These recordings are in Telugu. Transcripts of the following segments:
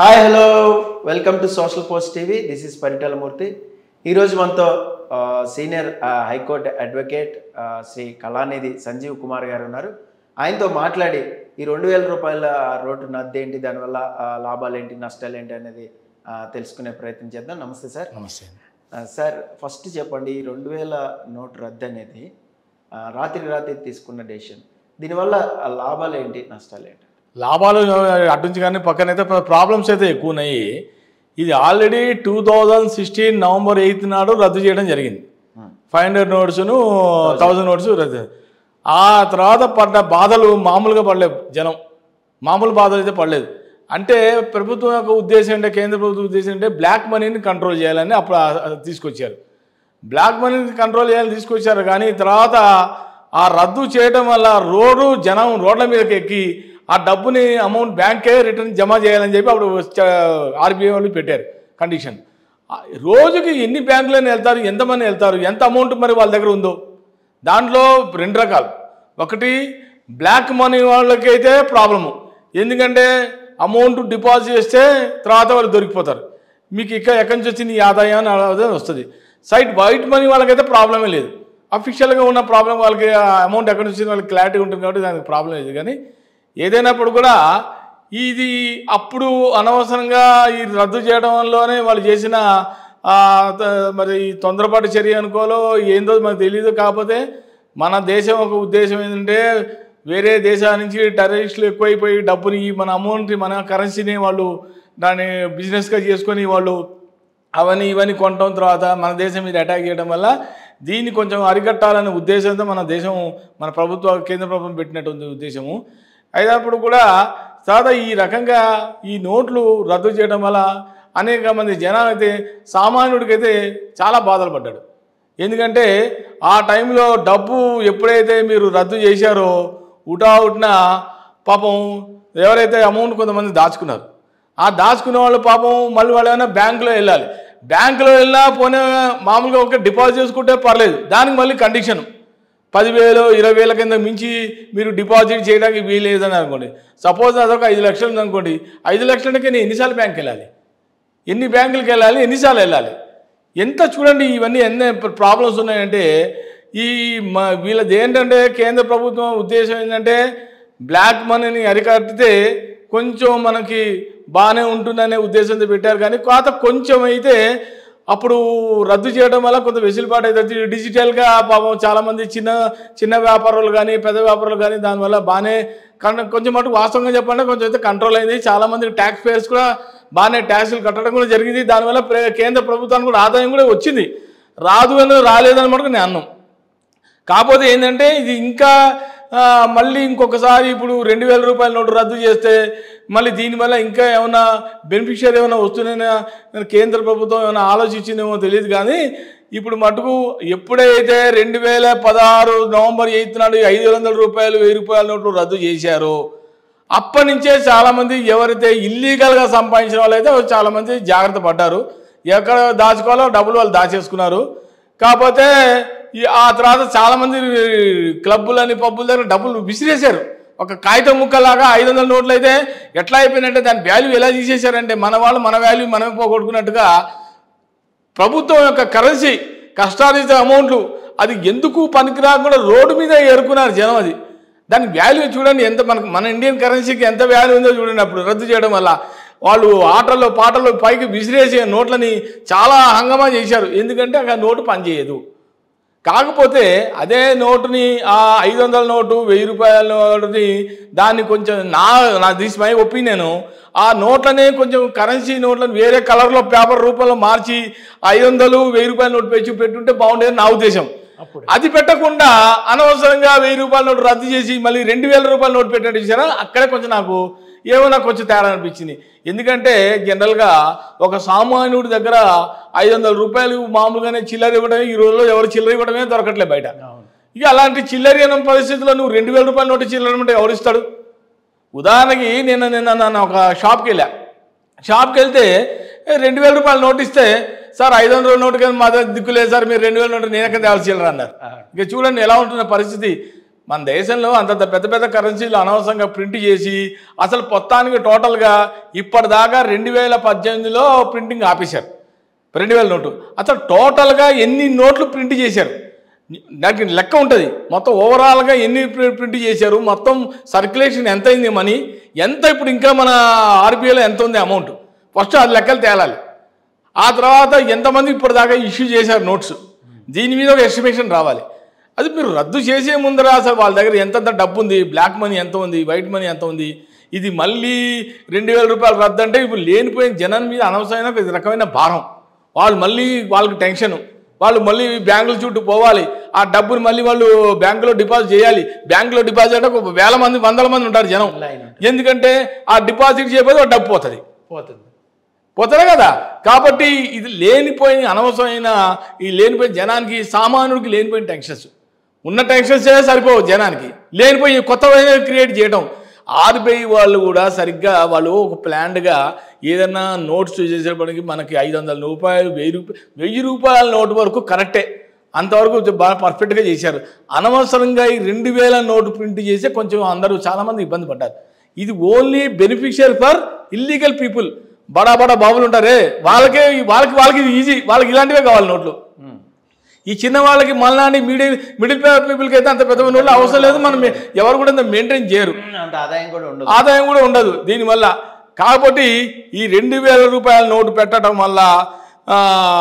Hi hello welcome to social post TV this is Paritala Murthy ఈరోజు మనతో ఆ, సీనియర్ ఆ, హైకోర్టు అడ్వకేట్ ఆ, శ్రీ కళానిధి సంజీవ్ కుమార్ గారు ఉన్నారు ఆయనతో మాట్లాడి ఈ రెండు వేల రూపాయల రోడ్డు నద్దు ఏంటి దానివల్ల ఆ, లాభాలు ఏంటి నష్టాలు ఏంటి అనేది ఆ, తెలుసుకునే ప్రయత్నం చేద్దాం నమస్తే సార్ నమస్తే ఆ, సార్ ఫస్ట్ చెప్పండి ఈ రెండు వేల నోటు రద్దు అనేది ఆ, రాత్రి రాత్రి తీసుకున్న డెసిషన్ దీనివల్ల ఆ లాభాలు ఏంటి నష్టాలు ఏంటి లాభాలు అటుంచి కానీ పక్కనైతే ప్రాబ్లమ్స్ అయితే ఎక్కువ ఉన్నాయి ఇది already two thousand sixteen November eighth నాడు రద్దు చేయడం జరిగింది Hmm. ఫైవ్ హండ్రెడ్ నోట్స్ను థౌజండ్ నోట్స్ రద్దు ఆ తర్వాత పడ్డ బాధలు మామూలుగా పడలేదు జనం మామూలు బాధలు అయితే పడలేదు అంటే ప్రభుత్వం యొక్క ఉద్దేశం అంటే కేంద్ర ప్రభుత్వం ఉద్దేశం అంటే బ్లాక్ మనీని కంట్రోల్ చేయాలని అప్పుడు ఆ- ఆ తీసుకొచ్చారు బ్లాక్ మనీని కంట్రోల్ చేయాలని తీసుకొచ్చారు కానీ తర్వాత ఆ రద్దు చేయడం వల్ల రోడ్డు జనం రోడ్ల మీదకి ఎక్కి ఆ డబ్బుని అమౌంట్ బ్యాంకే రిటర్న్ జమ చేయాలని చెప్పి అప్పుడు ఆర్బీఐ వాళ్ళు పెట్టారు కండిషన్ ఆ రోజుకి ఎన్ని బ్యాంకులని వెళ్తారు ఎంతమంది వెళ్తారు ఎంత అమౌంట్ మరి వాళ్ళ దగ్గర ఉందో దాంట్లో రెండు రకాలు ఒకటి బ్లాక్ మనీ వాళ్ళకైతే ప్రాబ్లము ఎందుకంటే అమౌంట్ డిపాజిట్ చేస్తే తర్వాత వాళ్ళు దొరికిపోతారు మీకు ఇక్కడ ఎక్కడి నుంచి వచ్చింది ఈ ఆదాయం అని అడగదే వస్తుంది సైట్ వైట్ మనీ వాళ్ళకైతే ప్రాబ్లమే లేదు అఫీషియల్గా ఉన్న ప్రాబ్లం వాళ్ళకి అమౌంట్ ఎక్కడి నుంచి వచ్చింది వాళ్ళకి క్లారిటీ ఉంటుంది కాబట్టి దానికి ప్రాబ్లం లేదు కానీ ఏదైనప్పుడు కూడా ఇది అప్పుడు అనవసరంగా ఈ రద్దు చేయడం వల్లనే వాళ్ళు చేసిన ఆ, త- మరి ఈ తొందరపాటు చర్య అనుకోలో ఏందో మనకు తెలియదు కాకపోతే మన దేశం ఒక ఉద్దేశం ఏంటంటే వేరే దేశాల నుంచి టెర్రరిస్టులు ఎక్కువైపోయి డబ్బుని మన అమౌంట్ మన కరెన్సీని వాళ్ళు దాన్ని బిజినెస్గా చేసుకొని వాళ్ళు అవన్నీ ఇవన్నీ కొనటం తర్వాత మన దేశం మీద అటాక్ చేయడం వల్ల దీన్ని కొంచెం అరికట్టాలనే ఉద్దేశంతో మన దేశం మన ప్రభుత్వ కేంద్ర ప్రభుత్వం పెట్టినటువంటి ఉద్దేశము అయినప్పుడు కూడా తర్వాత ఈ రకంగా ఈ నోట్లు రద్దు చేయడం వల్ల అనేక మంది జనాలు అయితే సామాన్యుడికైతే చాలా బాధలు పడ్డాడు ఎందుకంటే ఆ టైంలో డబ్బు ఎప్పుడైతే మీరు రద్దు చేశారో ఉటావుట్న పాపం ఎవరైతే అమౌంట్ కొంతమంది దాచుకున్నారు ఆ దాచుకునే వాళ్ళు పాపం మళ్ళీ వాళ్ళు ఏమైనా బ్యాంకులో వెళ్ళాలి బ్యాంకులో వెళ్ళినా పోనీ మామూలుగా ఒక డిపాజిట్ చేసుకుంటే పర్లేదు దానికి మళ్ళీ కండిషన్ పదివేలు ఇరవై వేల కింద మించి మీరు డిపాజిట్ చేయడానికి వీలేదని అనుకోండి సపోజ్ అదొక ఐదు లక్షలు ఉంది అనుకోండి ఐదు లక్షలకి నేను ఎన్నిసార్లు బ్యాంక్కి వెళ్ళాలి ఎన్ని బ్యాంకులకు వెళ్ళాలి ఎన్నిసార్లు వెళ్ళాలి ఎంత చూడండి ఇవన్నీ ఎన్ని ప్రాబ్లమ్స్ ఉన్నాయంటే ఈ మ వీళ్ళది ఏంటంటే కేంద్ర ప్రభుత్వం ఉద్దేశం ఏంటంటే బ్లాక్ మనీని అరికట్టితే కొంచెం మనకి బాగానే ఉంటుందనే ఉద్దేశంతో పెట్టారు కానీ కాత కొంచెం అయితే అప్పుడు రద్దు చేయడం వల్ల కొంత వెసులుబాటు అవుతుంది డిజిటల్గా పాపం చాలామంది చిన్న చిన్న వ్యాపారులు కానీ పెద్ద వ్యాపారులు కానీ దానివల్ల బాగానే కన్- కొంచెం మటుకు వాస్తవంగా చెప్పాలంటే కొంచెం అయితే కంట్రోల్ అయింది చాలామంది ట్యాక్స్ పేయర్స్ కూడా బాగానే ట్యాక్సులు కట్టడం కూడా జరిగింది దానివల్ల ప్ర- కేంద్ర ప్రభుత్వానికి కూడా ఆదాయం కూడా వచ్చింది రాదు అని రాలేదని మటుకు నేను అన్నాం కాకపోతే ఏంటంటే ఇది ఇంకా ఆ, మళ్ళీ ఇంకొకసారి ఇప్పుడు రెండు వేల రూపాయల నోటు రద్దు చేస్తే మళ్ళీ దీనివల్ల ఇంకా ఏమైనా బెనిఫిషియర్ ఏమైనా వస్తుందనే కేంద్ర ప్రభుత్వం ఏమైనా ఆలోచించిందేమో తెలియదు కానీ ఇప్పుడు మటుకు ఎప్పుడైతే రెండు వేల పదహారు నవంబర్ ఎయిత్ నాడు ఐదు వందల రూపాయలు వెయ్యి రూపాయల నోట్లు రద్దు చేశారో అప్పటి నుంచే చాలామంది ఎవరైతే ఇల్లీగల్గా సంపాదించిన వాళ్ళైతే చాలామంది జాగ్రత్త పడ్డారు ఎక్కడ దాచుకోవాలో డబ్బులు వాళ్ళు దాచేసుకున్నారు కాకపోతే ఈ ఆ తర్వాత చాలామంది క్లబ్బులని పబ్బుల దగ్గర డబ్బులు విసిరేశారు ఒక కాగితం ముక్కలాగా ఐదు వందల నోట్లు అయితే ఎట్లా అయిపోయినట్టే దాని వాల్యూ ఎలా తీసేశారంటే మన వాళ్ళు మన వాల్యూ మనమే పోగొట్టుకున్నట్టుగా ప్రభుత్వం యొక్క కరెన్సీ కష్టార్జిత అమౌంట్లు అది ఎందుకు పనికి రాకుండా రోడ్డు మీద ఏరుకున్నారు జనం అది దాని వాల్యూ చూడండి ఎంత మనకు మన ఇండియన్ కరెన్సీకి ఎంత వాల్యూ ఉందో చూడండి అప్పుడు రద్దు చేయడం వల్ల వాళ్ళు ఆటల్లో పాటల్లో పైకి విసిరేసే నోట్లని చాలా హంగమా చేశారు ఎందుకంటే అక్కడ నోటు పనిచేయదు కాకపోతే అదే నోటుని ఆ ఐదు వందల నోటు వెయ్యి రూపాయల నోటుని దాన్ని కొంచెం నా నా దిస్ మై ఒపీనియన్ ఆ నోట్లని కొంచెం కరెన్సీ నోట్లను వేరే కలర్లో పేపర్ రూపంలో మార్చి ఐదు వందలు వెయ్యి రూపాయల నోటు పెంచి పెట్టుంటే బాగుండేది నా ఉద్దేశం అప్పుడు అది పెట్టకుండా అనవసరంగా వెయ్యి రూపాయల నోటు రద్దు చేసి మళ్ళీ రెండు వేల రూపాయల నోటు పెట్టినట్టు ఇచ్చారా అక్కడే కొంచెం నాకు ఏమో నాకు కొంచెం తేడా అనిపించింది ఎందుకంటే జనరల్గా ఒక సామాన్యుడి దగ్గర ఐదు వందల రూపాయలు మామూలుగానే చిల్లర ఇవ్వడమే ఈ రోజుల్లో ఎవరు చిల్లర ఇవ్వడమే దొరకట్లే బయట ఇక అలాంటి చిల్లర పరిస్థితుల్లో నువ్వు రెండు వేల రూపాయల నోటు చిల్లర అంటే ఎవరు ఇస్తాడు ఉదాహరణకి నేను నిన్న నన్ను ఒక షాప్కి వెళ్ళా షాప్కి వెళ్తే "ఏ, రెండు వేల రూపాయలు నోట్ ఇస్తే సార్ ఐదు వందల నోటు కానీ మా దగ్గర దిక్కులేదు సార్ మీరు రెండు వేల నోటు నేను ఎక్కడ తేవాల్సి చిల్లర అన్నారు ఇక చూడండి ఎలా ఉంటున్న పరిస్థితి మన దేశంలో అంతంత పెద్ద పెద్ద కరెన్సీలు అనవసరంగా ప్రింట్ చేసి అసలు మొత్తానికి టోటల్గా ఇప్పటిదాకా రెండు వేల పద్దెనిమిదిలో ప్రింటింగ్ ఆపేశారు రెండు వేల నోటు అసలు టోటల్గా ఎన్ని నోట్లు ప్రింట్ చేశారు దానికి లెక్క ఉంటుంది మొత్తం ఓవరాల్గా ఎన్ని ప్రి- ప్రింట్ చేశారు మొత్తం సర్క్యులేషన్ ఎంత అయింది మనీ ఎంత ఇప్పుడు ఇంకా మన ఆర్బీఐలో ఎంత ఉంది అమౌంట్ ఫస్ట్ అది లెక్కలు తేలాలి ఆ తర్వాత ఎంతమంది ఇప్పటిదాకా ఇష్యూ చేశారు నోట్స్ దీని మీద ఒక ఎస్టిమేషన్ రావాలి అది మీరు రద్దు చేసే ముందర అసలు వాళ్ళ దగ్గర ఎంతెంత డబ్బు ఉంది బ్లాక్ మనీ ఎంత ఉంది వైట్ మనీ ఎంత ఉంది ఇది మళ్ళీ రెండు వేల రూపాయలు రద్దు అంటే ఇప్పుడు లేనిపోయిన జనం మీద అనవసరమైన ఒక రకమైన భారం వాళ్ళు మళ్ళీ వాళ్ళకి టెన్షన్ వాళ్ళు మళ్ళీ బ్యాంకుల చుట్టూ పోవాలి ఆ డబ్బుని మళ్ళీ వాళ్ళు బ్యాంకులో డిపాజిట్ చేయాలి బ్యాంకులో డిపాజిట్ అంటే ఒక వేల మంది వందల మంది ఉంటారు జనం లైన్ ఎందుకంటే ఆ డిపాజిట్ చేయకపోతే ఆ డబ్బు పోతుంది పోతుంది పోతారా కదా కాబట్టి ఇది లేనిపోయిన అనవసరమైన ఈ లేనిపోయిన జనానికి సామాన్యుడికి లేనిపోయిన టెన్షన్స్ ఉన్న టెన్షన్స్ సరిపోవు జనానికి లేనిపోయి కొత్త క్రియేట్ చేయడం ఆర్బీఐ వాళ్ళు కూడా సరిగ్గా వాళ్ళు ఒక ప్లాన్డ్గా ఏదన్నా నోట్స్ చేసేటప్పటికి మనకి ఐదు వందల రూపాయలు వెయ్యి రూపాయలు వెయ్యి రూపాయల నోటు వరకు కరెక్టే అంతవరకు బాగా పర్ఫెక్ట్గా చేశారు అనవసరంగా ఈ రెండు వేల నోటు ప్రింట్ చేస్తే కొంచెం అందరూ చాలామంది ఇబ్బంది పడ్డారు ఇది only beneficial for illegal people బడా బడా బాబులు ఉంటారే వాళ్ళకే వాళ్ళకి వాళ్ళకి ఇది ఈజీ వాళ్ళకి ఇలాంటివే కావాలి నోట్లు ఈ చిన్న వాళ్ళకి మళ్ళీ మిడిల్ మిడిల్ పీపుల్కి అయితే అంత పెద్ద నోట్లు అవసరం లేదు మనం ఎవరు కూడా అంత మెయింటైన్ చేయరు అంత ఆదాయం కూడా ఉండదు ఆదాయం కూడా ఉండదు దీనివల్ల కాబట్టి ఈ రెండు వేల రూపాయల నోటు పెట్టడం వల్ల ఆ,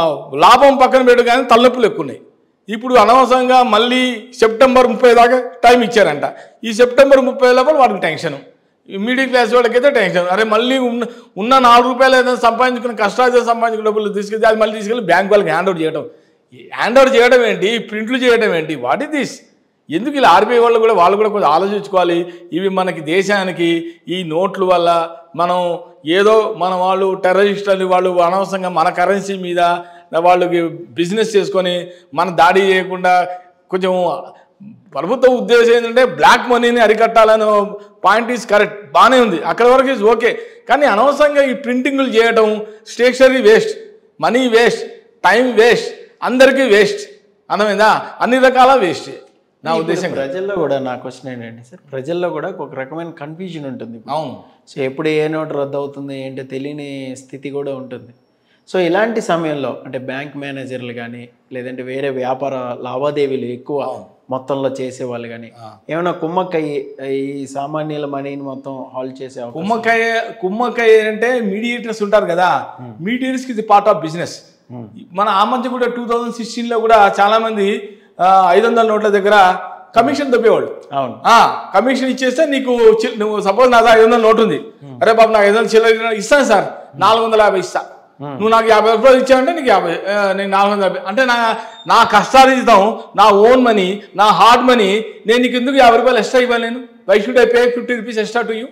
లాభం పక్కన పెట్టు కానీ తలనొప్పులు ఎక్కువ ఉన్నాయి ఇప్పుడు అనవసరంగా మళ్ళీ సెప్టెంబర్ ముప్పై దాకా టైం ఇచ్చారంట ఈ సెప్టెంబర్ ముప్పై లోపల వాడికి టెన్షన్ మిడిల్ క్లాస్ వాళ్ళకైతే టెన్షన్ అరే మళ్ళీ ఉన్న ఉన్న నాలుగు రూపాయలు ఏదైనా సంపాదించుకుని కష్టాలు సంపాదించుకున్న డబ్బులు తీసుకెళ్ళి అది మళ్ళీ తీసుకెళ్ళి బ్యాంక్ వాళ్ళకి హ్యాండ్ ఓవర్ చేయడం హ్యాండ్ ఓవర్ చేయడం ఏంటి ప్రింట్లు చేయడం ఏంటి వాట్ ఇస్ దిస్ ఎందుకు ఇలా ఆర్బీఐ వాళ్ళు కూడా వాళ్ళు కూడా కొంచెం ఆలోచించుకోవాలి ఇవి మనకి దేశానికి ఈ నోట్ల వల్ల మనం ఏదో మన వాళ్ళు టెర్రరిస్ట్ అని వాళ్ళు అనవసరంగా మన కరెన్సీ మీద వాళ్ళకి బిజినెస్ చేసుకొని మన దాడి చేయకుండా కొంచెం ప్రభుత్వ ఉద్దేశం ఏంటంటే బ్లాక్ మనీని అరికట్టాలని పాయింట్ ఈజ్ కరెక్ట్ బాగానే ఉంది అక్కడ వరకు ఈజ్ ఓకే కానీ అనవసరంగా ఈ ప్రింటింగ్లు చేయడం stationery waste money waste time waste అందరికీ వేస్ట్ అర్థమైందా అన్ని రకాల వేస్ట్ నా ఇప్పుడు ఉద్దేశం ప్రజల్లో కూడా నా క్వశ్చన్ ఏంటంటే సార్ ప్రజల్లో కూడా ఒక రకమైన కన్ఫ్యూజన్ ఉంటుంది ఇప్పుడు. అవును సో ఎప్పుడు ఏ నోట్ రద్దు అవుతుంది ఏంటో తెలియని స్థితి కూడా ఉంటుంది సో ఇలాంటి సమయంలో అంటే బ్యాంక్ మేనేజర్లు కానీ లేదంటే వేరే వ్యాపార లావాదేవీలు ఎక్కువ మొత్తంలో చేసేవాళ్ళు కానీ ఏమైనా కుమ్మక్కయ్యి ఈ సామాన్యుల మనీని మొత్తం హాల్ చేసే అవకాశం కుమ్మకాయ కుమ్మకాయ అంటే మీడియేటర్స్ ఉంటారు కదా మీడియేటర్స్కి ఇది పార్ట్ ఆఫ్ బిజినెస్ మన ఆ మధ్య కూడా టూ థౌజండ్ సిక్స్టీన్లో కూడా చాలామంది ఐదు వందల నోట్ల దగ్గర కమిషన్ దొబ్బేవాళ్ళు అవును ఆ, కమిషన్ ఇచ్చేస్తే నీకు చి- నువ్వు సపోజ్ నా దగ్గర ఐదు వందల నోటు ఉంది అరే బాబు నాకు ఐదు వందలు చిల్లర ఇస్తాను సార్ నాలుగు వందల యాభై ఇస్తా నువ్వు నాకు యాభై రూపాయలు ఇచ్చావంటే నీకు యాభై ఆ, నేను నాలుగు వందల యాభై అంటే నా నా కష్టార్జితం నా ఓన్ మనీ నా హార్డ్ మనీ నేను నీకు ఎందుకు యాభై రూపాయలు ఎక్స్ట్రా ఇవ్వాలి నేను why should I pay fifty rupees extra to you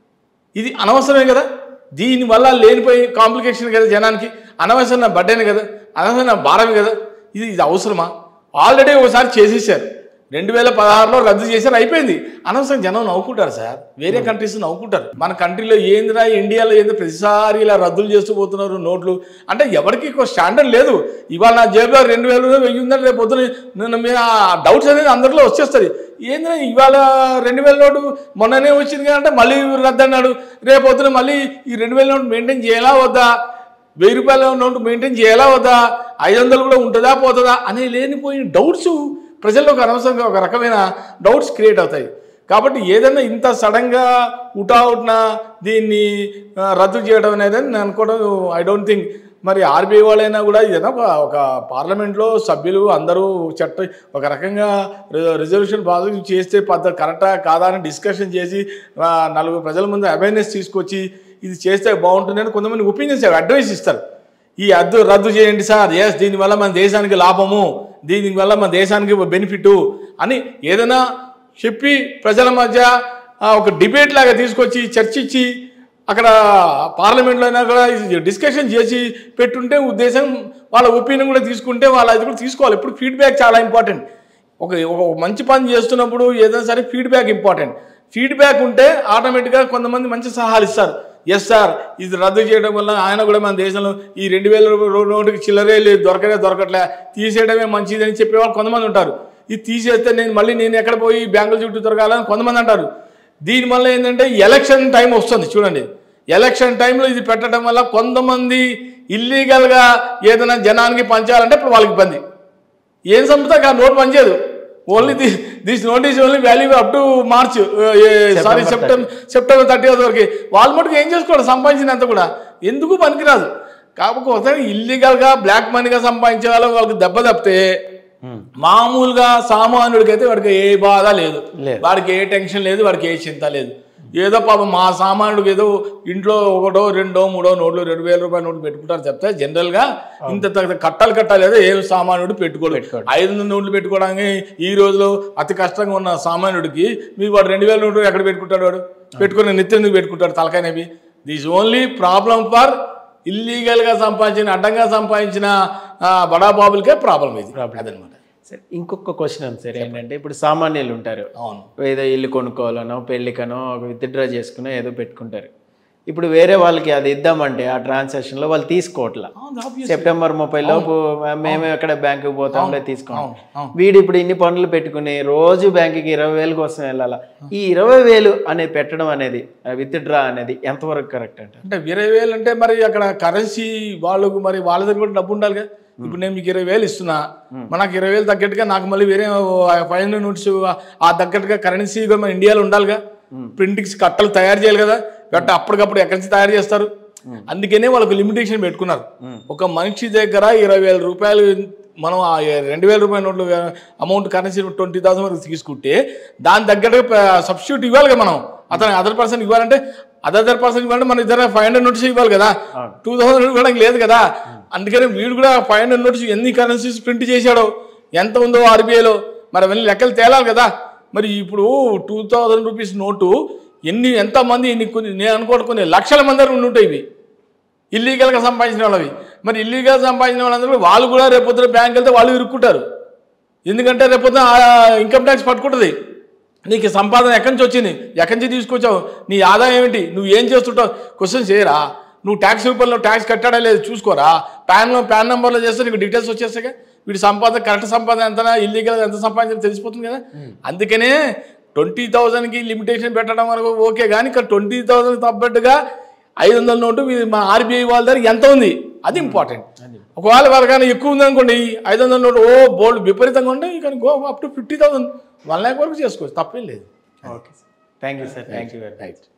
ఇది అనవసరమే కదా దీనివల్ల లేనిపోయి కాంప్లికేషన్ కదా జనానికి అనవసరమైన బడ్డేనే కదా అనవసరమైన భారమే కదా ఇది ఇది అవసరమా ఆల్రెడీ ఒకసారి చేసేసారు రెండు వేల పదహారులో రద్దు చేశారు అయిపోయింది అనవసరం జనం నవ్వుకుంటారు సార్ వేరే కంట్రీస్ నవ్వుకుంటారు మన కంట్రీలో ఏందిరా ఇండియాలో ఏందో ప్రతిసారి ఇలా రద్దులు చేస్తూ పోతున్నారు నోట్లు అంటే ఎవరికి ఒక స్టాండర్డ్ లేదు ఇవాళ నా జేబులో రెండు వేలు వెయ్యి ఉందని రేపు పొద్దున నేను మీ ఆ డౌట్స్ అనేది అందరిలో వచ్చేస్తుంది ఏంద్రా ఇవాళ రెండు వేల నోటు మొన్ననే వచ్చింది అంటే మళ్ళీ రద్దు అన్నాడు రేపు పొద్దున మళ్ళీ ఈ రెండు వేల నోటు మెయింటైన్ చేయాలా వద్దా వెయ్యి రూపాయల నోటు మెయింటైన్ చేయాలా వద్దా ఐదు వందలు కూడా ఉంటుందా పోతుందా అనే లేనిపోయిన డౌట్స్ ప్రజల్లోకి అనవసరంగా ఒక రకమైన డౌట్స్ క్రియేట్ అవుతాయి కాబట్టి ఏదైనా ఇంత సడన్గా ఉటావుట్న దీన్ని ఆ, రద్దు చేయడం అనేది నేను అనుకోవడం ఐ డోంట్ థింక్ మరి ఆర్బీఐ వాళ్ళైనా కూడా ఏదైనా ఒక ఒక పార్లమెంట్లో సభ్యులు అందరూ చట్ట ఒక రకంగా రిజల్యూషన్ పాస్ చేస్తే పద్ధ కరెక్టా కాదా అని డిస్కషన్ చేసి ఆ, నలుగురు ప్రజల ముందు అవేర్నెస్ తీసుకొచ్చి ఇది చేస్తే బాగుంటుందని కొంతమంది ఒపీనియన్స్ అడ్వైస్ ఇస్తారు ఈ అద్దు రద్దు చేయండి సార్ ఎస్ దీనివల్ల మన దేశానికి లాభము దీనివల్ల మన దేశానికి బెనిఫిట్ అని ఏదైనా చెప్పి ప్రజల మధ్య ఆ, ఒక డిబేట్ లాగా తీసుకొచ్చి చర్చించి అక్కడ పార్లమెంట్లో అయినా కూడా డిస్కషన్ చేసి పెట్టుంటే ఉద్దేశం వాళ్ళ ఒపీనియన్ కూడా తీసుకుంటే వాళ్ళ అది కూడా తీసుకోవాలి ఇప్పుడు ఫీడ్బ్యాక్ చాలా ఇంపార్టెంట్ ఒక ఒక మంచి పని చేస్తున్నప్పుడు ఏదైనా సరే ఫీడ్బ్యాక్ ఇంపార్టెంట్ ఫీడ్బ్యాక్ ఉంటే ఆటోమేటిక్గా కొంతమంది మంచి సలహాలు ఇస్తారు ఎస్ సార్ ఇది రద్దు చేయడం వల్ల ఆయన కూడా మన దేశంలో ఈ రెండు వేల రూపాయల నోటుకి చిల్లరే లేదు దొరకనే దొరకట్లే తీసేయడమే మంచిది అని చెప్పేవాళ్ళు కొంతమంది ఉంటారు ఇది తీసేస్తే నేను మళ్ళీ నేను ఎక్కడ పోయి బ్యాంకుల చుట్టూ తిరగాలని కొంతమంది అంటారు దీనివల్ల ఏంటంటే ఎలక్షన్ టైం వస్తుంది చూడండి ఎలక్షన్ టైంలో ఇది పెట్టడం వల్ల కొంతమంది ఇల్లీగల్గా ఏదైనా జనానికి పంచాలంటే ఇప్పుడు వాళ్ళకి ఇబ్బంది ఏం సంస్థ ఆ నోట్ పనిచేయదు only this notice only value up to March sorry September September thirty వరకు వాళ్ళు మటుకు ఏం చేసుకోవాలి సంపాదించినంత కూడా ఎందుకు పనికిరాదు కాకపోతే ఇల్లీగల్గా బ్లాక్ మనీగా సంపాదించే వాళ్ళు వాళ్ళకి దెబ్బ తప్పితే మామూలుగా సామాన్యుడికి అయితే వాడికి ఏ బాధ లేదు లేదు. వాడికి ఏ టెన్షన్ లేదు వాడికి ఏ చింత లేదు ఏదో పాపం మా సామాన్యుడికి ఏదో ఇంట్లో ఒకటో రెండో మూడో నోట్లు రెండు వేల రూపాయల నోట్లు పెట్టుకుంటారు చెప్తే జనరల్ గా ఇంత తగ్గ కట్టాలు కట్టాలి ఏదో ఏ సామాన్యుడు పెట్టుకోడు ఐదు వందల నోట్లు పెట్టుకోవడానికి ఈ రోజులో అతి కష్టంగా ఉన్న సామాన్యుడికి మీరు వాడు రెండు వేల నోట్లు ఎక్కడ పెట్టుకుంటాడు వాడు పెట్టుకుని నిత్యం ఎందుకు పెట్టుకుంటాడు తలకాయనవి this only problem for illegal గా సంపాదించిన అడ్డంగా సంపాదించిన ఆ, బడా బాబులకే ప్రాబ్లం ఇది అదనమాట సరే ఇంకొక క్వశ్చన్ ఉంది సార్ ఏంటంటే ఇప్పుడు సామాన్యులు ఉంటారు అవును ఏదో ఇల్లు కొనుక్కోవాలనో పెళ్ళికనో విత్డ్రా చేసుకునో ఏదో పెట్టుకుంటారు ఇప్పుడు వేరే వాళ్ళకి అది ఇద్దామంటే ఆ transaction లో వాళ్ళు తీసుకోవట్లా అవును, obvious. సెప్టెంబర్ ముప్పై లోపు మేము ఎక్కడ బ్యాంకుకి పోతాంలే తీసుకోండి అవును, అవును. వీడు ఇప్పుడు ఇన్ని పనులు పెట్టుకుని రోజు బ్యాంకుకి ఇరవై వేలు కోసం వెళ్ళాలా ఈ ఇరవై వేలు అనేది పెట్టడం అనేది విత్డ్రా అనేది ఎంతవరకు కరెక్ట్ అంట అంటే ఇరవై వేలు అంటే మరి అక్కడ కరెన్సీ వాళ్ళకు మరి వాళ్ళ దగ్గర కూడా డబ్బు ఉండాలిగా ఇప్పుడు నేను మీకు ఇరవై వేలు ఇస్తున్నా మరి నాకు ఇరవై వేలు తగ్గట్టుగా నాకు మళ్ళీ వేరే ఫైవ్ హండ్రెడ్ నోట్స్ ఆ తగ్గట్టుగా కరెన్సీ కూడా మన ఇండియాలో ఉండాలిగా ప్రింటింగ్స్ కట్టలు తయారు చేయాలి కదా గట్ట అప్పటికప్పుడు ఎక్కడి నుంచి తయారు చేస్తారు అందుకనే వాళ్ళకు లిమిటేషన్ పెట్టుకున్నారు ఒక మనిషి దగ్గర ఇరవై వేల రూపాయలు మనం ఆ రెండు వేల రూపాయల నోట్లు అమౌంట్ కరెన్సీ ట్వంటీ థౌసండ్ వరకు తీసుకుంటే దాని తగ్గట్టుగా సబ్స్టిట్యూట్ ఇవ్వాలిగా మనం అతను అదర్ పర్సన్ ఇవ్వాలంటే అదర్ పర్సన్ ఇవ్వాలంటే మన ఇద్దరు ఫైవ్ హండ్రెడ్ నోట్స్ ఇవ్వాలి కదా టూ థౌసండ్ ఇవ్వడానికి లేదు కదా అందుకని వీడు కూడా ఫైవ్ హండ్రెడ్ నోట్స్ ఎన్ని కరెన్సీస్ ప్రింట్ చేశాడో ఎంత ఉందో ఆర్బీఐలో మరి అవన్నీ లెక్కలు తేలాలి కదా మరి ఇప్పుడు టూ థౌజండ్ రూపీస్ నోటు ఎన్ని ఎంతమంది ఎన్ని కొన్ని నేను అనుకోవడం కొన్ని లక్షల మంది దగ్గర ఉండి ఉంటాయి ఇవి ఇల్లీగల్గా సంపాదించిన వాళ్ళవి మరి ఇల్లీగల్ సంపాదించిన వాళ్ళందరూ వాళ్ళు కూడా రేపొద్దున బ్యాంక్ వెళ్తే వాళ్ళు ఇరుక్కుంటారు ఎందుకంటే రేపొద్దున ఇన్కమ్ ట్యాక్స్ పట్టుకుంటుంది నీకు సంపాదన ఎక్కడి నుంచి వచ్చింది ఎక్కడి నుంచి తీసుకొచ్చావు నీ ఆదాయం ఏంటి నువ్వు ఏం చేస్తుంటావు క్వశ్చన్ చేయరా నువ్వు ట్యాక్స్ రూపంలో ట్యాక్స్ కట్టాడా లేదు చూసుకోరా పాన్ పాన్ నెంబర్లో చేస్తే నీకు డీటెయిల్స్ వచ్చేస్తాయి వీడి సంపాదన కరెక్ట్ సంపాదన ఎంత ఇల్లీగల్ ఎంత సంపాదించాలో తెలిసిపోతుంది కదా అందుకనే ట్వంటీ థౌజండ్కి లిమిటేషన్ పెట్టడం వరకు ఓకే కానీ ఇక్కడ ట్వంటీ థౌజండ్ తగ్గట్టుగా ఐదు వందల నోటు ఇది మా ఆర్బీఐ వాళ్ళ దగ్గర ఎంత ఉంది అది ఇంపార్టెంట్ ఒకవేళ వాళ్ళకైనా ఎక్కువ ఉంది అనుకోండి ఐదు వందల నోటు ఓ బోల్డ్ విపరీతంగా ఉంటే ఇక go up to fifty thousand one lakh వరకు చేసుకోవచ్చు తప్పేం లేదు okay sir thank you sir thank you very much